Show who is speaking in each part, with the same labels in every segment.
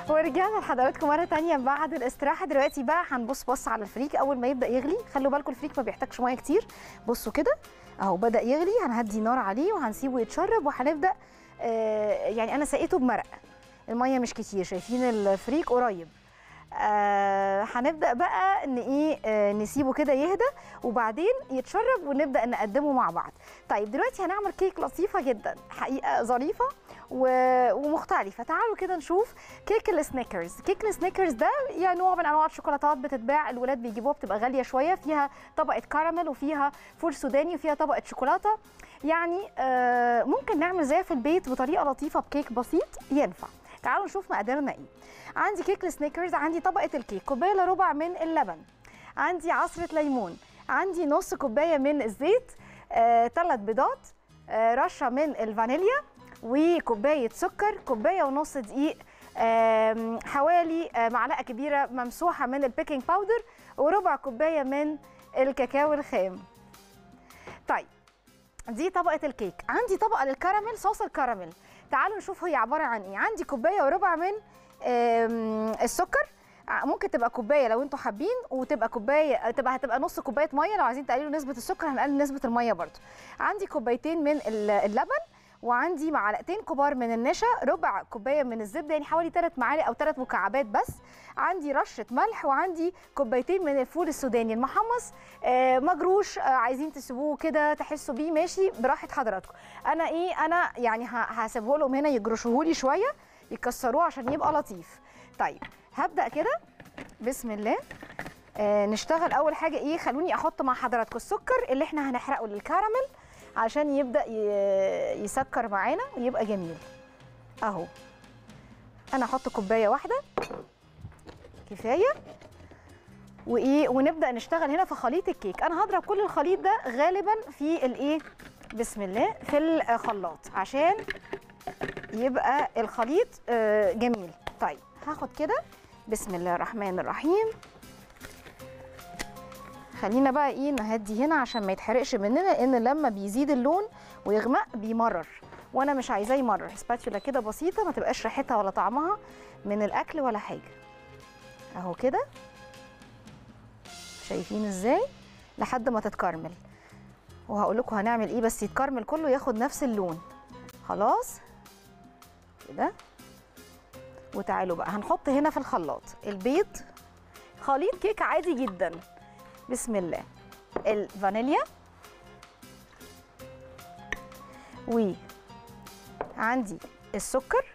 Speaker 1: ورجعنا لحضراتكم مره تانية بعد الاستراحه دلوقتي بقى هنبص بص على الفريك اول ما يبدا يغلي خلوا بالكم الفريك ما بيحتاجش ميه كتير بصوا كده اهو بدا يغلي هنهدي نار عليه وهنسيبه يتشرب وهنبدا آه يعني انا سقيته بمرق الميه مش كتير شايفين الفريك قريب آه هنبدا بقى ان ايه آه نسيبه كده يهدى وبعدين يتشرب ونبدا نقدمه مع بعض طيب دلوقتي هنعمل كيك لطيفه جدا حقيقه ظريفه و- ومختلفه تعالوا كده نشوف كيك السنيكرز كيك السنيكرز ده يعني نوع من انواع الشوكولاتات بتتباع الولاد بيجيبوها بتبقى غاليه شويه فيها طبقه كراميل وفيها فول سوداني وفيها طبقه شوكولاته يعني آه ممكن نعمل زيها في البيت بطريقه لطيفه بكيك بسيط ينفع تعالوا نشوف مقاديرنا ايه عندي كيك السنيكرز عندي طبقه الكيك كوبايه الا ربع من اللبن عندي عصره ليمون عندي نص كوبايه من الزيت ثلاث بيضات آه رشه من الفانيليا وكوبايه سكر كوبايه ونص دقيق آم، حوالي آه، معلقه كبيره ممسوحه من البيكنج باودر وربع كوبايه من الكاكاو الخام طيب دي طبقه الكيك عندي طبقه للكراميل صوص الكراميل تعالوا نشوف هي عباره عن ايه عندي كوبايه وربع من آم، السكر ع- ممكن تبقى كوبايه لو انتوا حابين وتبقى كوبايه تبقى هتبقى نص كوبايه ميه لو عايزين تقللوا نسبه السكر هنقلل نسبه الميه برضو عندي كوبايتين من ال- اللبن وعندي معلقتين كبار من النشا ربع كوبايه من الزبده يعني حوالي 3 معالق او 3 مكعبات بس عندي رشه ملح وعندي كوبايتين من الفول السوداني المحمص آه، مجروش آه، عايزين تسيبوه كده تحسوا بيه ماشي براحه حضراتكم انا ايه انا يعني ه- هسيبه لهم هنا يجرشوه لي شويه يكسروه عشان يبقى لطيف طيب هبدا كده بسم الله آه نشتغل اول حاجه ايه خلوني احط مع حضراتكم السكر اللي احنا هنحرقه للكراميل عشان يبدا ي- يسكر معانا ويبقى جميل اهو انا احط كوبايه واحده كفايه وايه ونبدا نشتغل هنا في خليط الكيك انا هضرب كل الخليط ده غالبا في الايه بسم الله في الخلاط عشان يبقى الخليط آه، جميل طيب هاخد كده بسم الله الرحمن الرحيم خلينا بقى ايه نهدي هنا عشان ما يتحرقش مننا لان لما بيزيد اللون ويغمق بيمرر وانا مش عايزاه يمرر سباتولا كده بسيطه ما تبقاش ريحتها ولا طعمها من الاكل ولا حاجه اهو كده شايفين ازاي لحد ما تتكرمل وهقول لكم هنعمل ايه بس يتكرمل كله ياخد نفس اللون خلاص كده وتعالوا بقى هنحط هنا في الخلاط البيض خليط كيك عادي جدا بسم الله الفانيليا وعندي السكر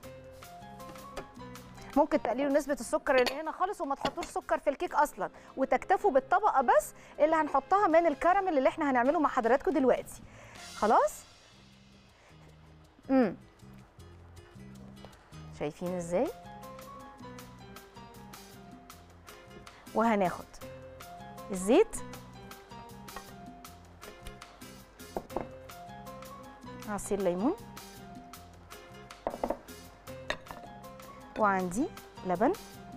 Speaker 1: ممكن تقللوا نسبة السكر اللي هنا خالص وما تحطوش سكر في الكيك أصلا وتكتفوا بالطبقة بس اللي هنحطها من الكراميل اللي احنا هنعمله مع حضراتكم دلوقتي خلاص؟ امم شايفين ازاي؟ وهناخد الزيت عصير ليمون وعندي لبن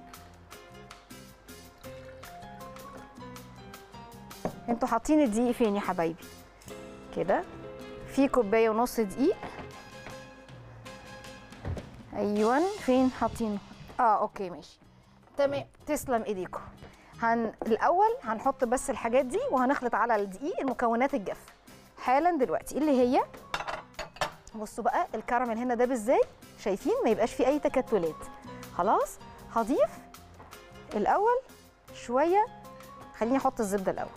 Speaker 1: انتوا حاطين الدقيق فين يا حبايبي كده في كوبايه ونص دقيق ايوه فين حاطينه اه اوكي ماشي تمام تسلم ايديكم هن الاول هنحط بس الحاجات دي وهنخلط على الدقيق المكونات الجافه حالا دلوقتي اللي هي بصوا بقى الكراميل هنا ده ازاي شايفين ما يبقاش فيه اي تكتلات خلاص هضيف الاول شويه خليني احط الزبده الاول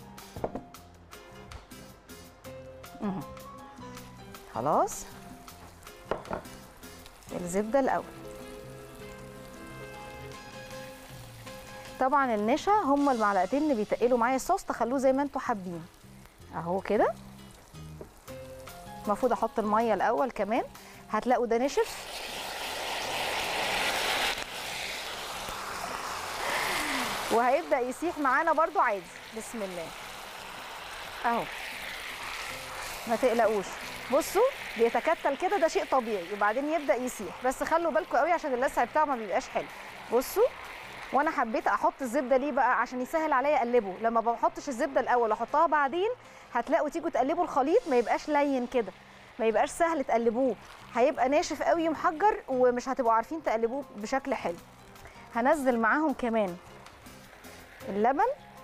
Speaker 1: مهم. خلاص الزبده الاول طبعا النشا هم المعلقتين اللي بيتقلوا معايا الصوص تخلوه زي ما انتوا حابين اهو كده المفروض احط الميه الاول كمان هتلاقوا ده نشف وهيبدا يسيح معانا برضو عادي بسم الله اهو ما تقلقوش بصوا بيتكتل كده ده شيء طبيعي وبعدين يبدا يسيح بس خلوا بالكم قوي عشان اللسع بتاعه ما بيبقاش حلو بصوا وانا حبيت احط الزبده ليه بقى عشان يسهل عليا اقلبه لما ما بحطش الزبده الاول احطها بعدين هتلاقوا تيجوا تقلبوا الخليط ما يبقاش لين كده ما يبقاش سهل تقلبوه هيبقى ناشف قوي ومحجر ومش هتبقوا عارفين تقلبوه بشكل حلو هنزل معاهم كمان اللبن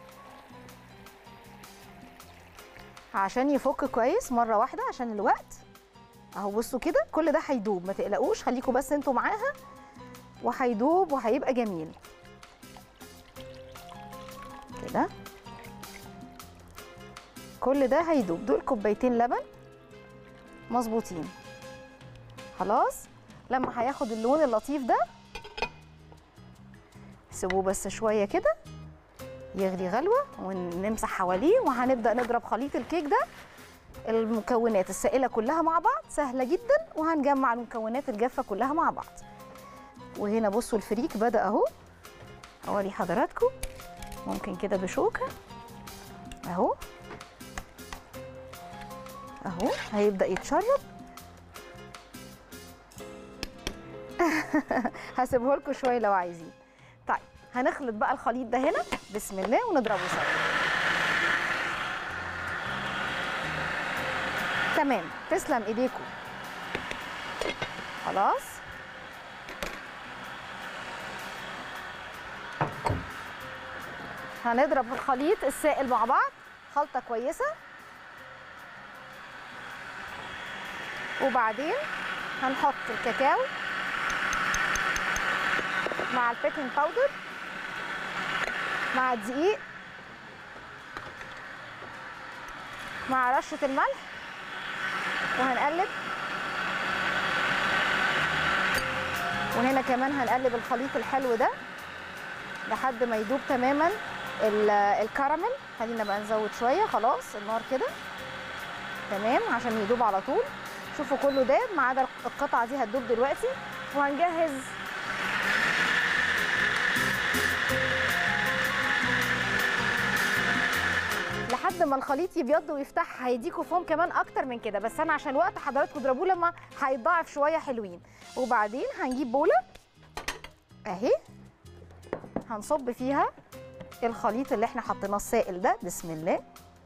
Speaker 1: عشان يفك كويس مره واحده عشان الوقت اهو بصوا كده كل ده هيدوب ما تقلقوش خليكم بس انتوا معاها وهيدوب وهيبقى جميل كده كل ده هيدوب دول كوبايتين لبن مظبوطين خلاص لما هياخد اللون اللطيف ده سيبوه بس شويه كده يغلي غلوه ونمسح حواليه وهنبدا نضرب خليط الكيك ده المكونات السائله كلها مع بعض سهله جدا وهنجمع المكونات الجافه كلها مع بعض وهنا بصوا الفريك بدا اهو اوري حضراتكم ممكن كده بشوكه اهو اهو هيبدا يتشرب هسيبه لكم شويه لو عايزين طيب هنخلط بقى الخليط ده هنا بسم الله ونضربه سوا تمام تسلم ايديكم خلاص هنضرب الخليط السائل مع بعض خلطه كويسه وبعدين هنحط الكاكاو مع البيكنج باودر مع الدقيق مع رشة الملح وهنقلب وهنا كمان هنقلب الخليط الحلو ده لحد ما يدوب تماما ال- الكراميل خلينا بقى نزود شوية خلاص النار كده تمام عشان يدوب على طول شوفوا كله داب ما عدا القطعة دي هتدوب دلوقتي وهنجهز لحد ما الخليط يبيض ويفتح هيديكوا فوم كمان اكتر من كده بس انا عشان الوقت حضراتكم اضربوه لما هيتضاعف شويه حلوين وبعدين هنجيب بوله اهي هنصب فيها الخليط اللي احنا حطيناه السائل ده بسم الله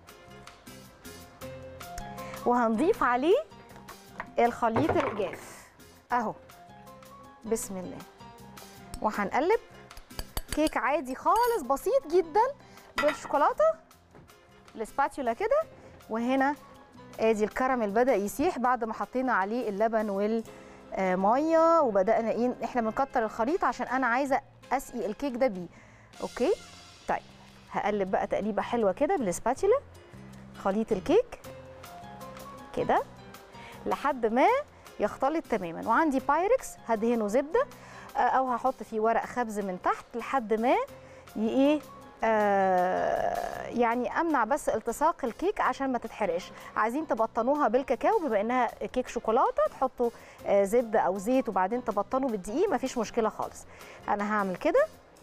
Speaker 1: وهنضيف عليه الخليط الجاف اهو بسم الله وهنقلب كيك عادي خالص بسيط جدا بالشوكولاته الاسباتيولا كده وهنا ادي الكراميل بدا يسيح بعد ما حطينا عليه اللبن والميه وبدانا ايه احنا بنكتر الخليط عشان انا عايزه اسقي الكيك ده بيه اوكي طيب هقلب بقى تقليبه حلوه كده بالاسباتيولا خليط الكيك كده لحد ما يختلط تماما وعندي بايركس هدهنه زبده آه، او هحط فيه ورق خبز من تحت لحد ما ي- ايه آه يعني امنع بس التصاق الكيك عشان ما تتحرقش عايزين تبطنوها بالكاكاو بما انها كيك شوكولاته تحطوا آه زبده او زيت وبعدين تبطنوا بالدقيق مفيش مشكله خالص انا هعمل كده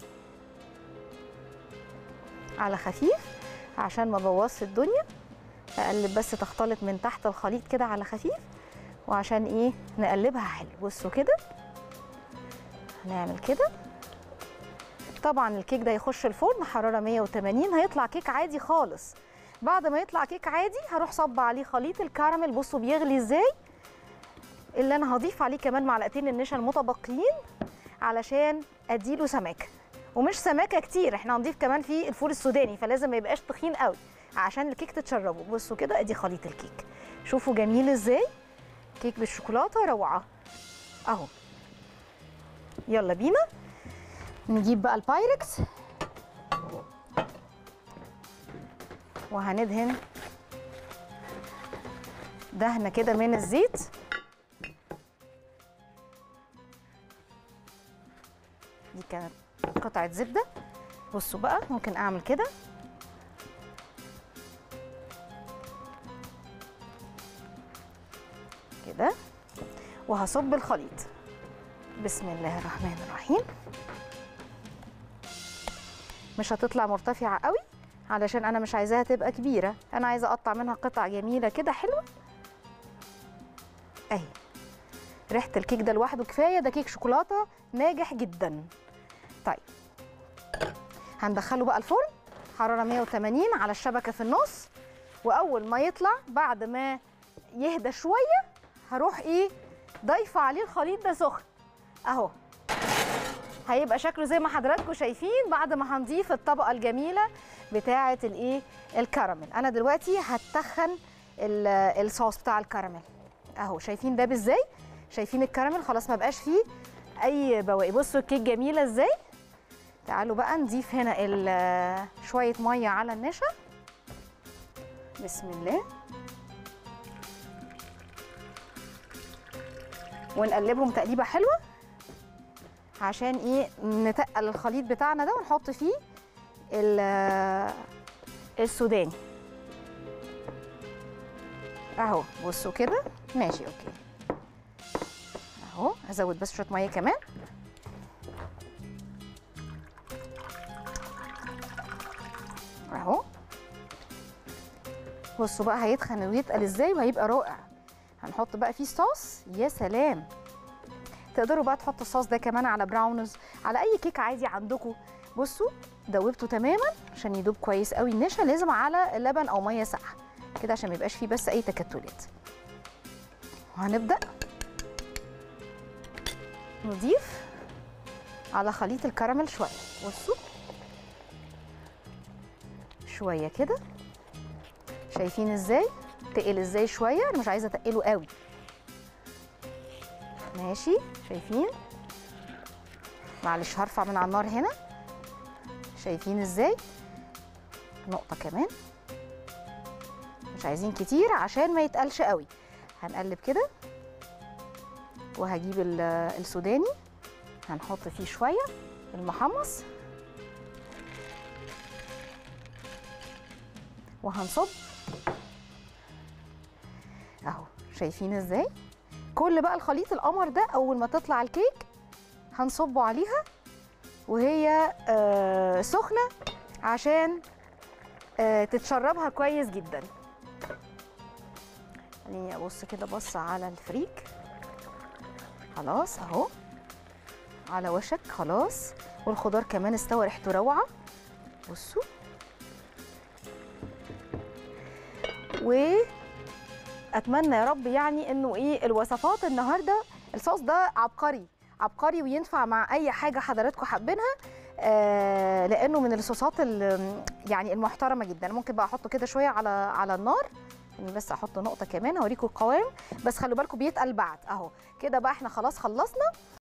Speaker 1: على خفيف عشان ما بوظش الدنيا اقلب بس تختلط من تحت الخليط كده على خفيف وعشان ايه نقلبها حلو بصوا كده هنعمل كده طبعا الكيك ده يخش الفرن حراره 180 هيطلع كيك عادي خالص بعد ما يطلع كيك عادي هروح صب عليه خليط الكراميل بصوا بيغلي ازاي اللي انا هضيف عليه كمان معلقتين النشا المتبقيين علشان اديله سماكه ومش سماكه كتير احنا هنضيف كمان فيه الفول السوداني فلازم ما يبقاش تخين قوي عشان الكيك تتشربه بصوا كده ادي خليط الكيك شوفوا جميل ازاي كيك بالشوكولاته روعه اهو يلا بينا نجيب بقى البايركس وهندهن دهنه كده من الزيت دي كانت قطعه زبده بصوا بقى ممكن اعمل كده كده وهصب الخليط بسم الله الرحمن الرحيم مش هتطلع مرتفعه قوي علشان انا مش عايزاها تبقى كبيره انا عايزه اقطع منها قطع جميله كده حلوه اهي ريحه الكيك ده لوحده كفايه ده كيك شوكولاته ناجح جدا طيب هندخله بقى الفرن حراره 180 على الشبكه في النص واول ما يطلع بعد ما يهدى شويه هروح ايه ضايفه عليه الخليط ده سخن اهو هيبقى شكله زي ما حضراتكم شايفين بعد ما هنضيف الطبقه الجميله بتاعه الايه الكراميل انا دلوقتي هتخن ال- الصوص بتاع الكراميل اهو شايفين ده ازاي شايفين الكراميل خلاص ما بقاش فيه اي بواقي بصوا الكيك جميله ازاي تعالوا بقى نضيف هنا ال- شويه ميه على النشا بسم الله ونقلبهم تقليبه حلوه عشان ايه نتقل الخليط بتاعنا ده ونحط فيه ال- السوداني اهو بصوا كده ماشي اوكي اهو هزود بس شويه ميه كمان اهو بصوا بقى هيتخن ويتقل ازاي وهيبقى رائع هنحط بقى فيه صوص يا سلام تقدروا بقى تحطوا الصوص ده كمان على براونز على اي كيك عادي عندكم بصوا دوبته تماما عشان يدوب كويس قوي النشا لازم على لبن او ميه ساقعه كده عشان ما يبقاش فيه بس اي تكتلات وهنبدا نضيف على خليط الكراميل شويه بصوا شويه كده شايفين ازاي تقل ازاي شويه انا مش عايزه اتقله قوي ماشي شايفين معلش هرفع من على النار هنا شايفين ازاي نقطه كمان مش عايزين كتير عشان ما يتقلش قوي هنقلب كده وهجيب ال- السوداني هنحط فيه شويه المحمص وهنصب اهو شايفين ازاي كل بقى الخليط القمر ده اول ما تطلع الكيك هنصبه عليها وهي آه سخنه عشان آه تتشربها كويس جدا خليني ابص كده بص على الفريك خلاص اهو على وشك خلاص والخضار كمان استوى ريحته روعه بصوا واتمنى يا رب يعني انه ايه الوصفات النهارده الصوص ده عبقري عبقري وينفع مع اي حاجه حضراتكم حابينها آه لانه من الصوصات ال- يعني المحترمه جدا ممكن بقى احطه كده شويه على على النار يعني بس احط نقطه كمان اوريكم القوام بس خلوا بالكم بيتقل بعد اهو كده بقى احنا خلاص خلصنا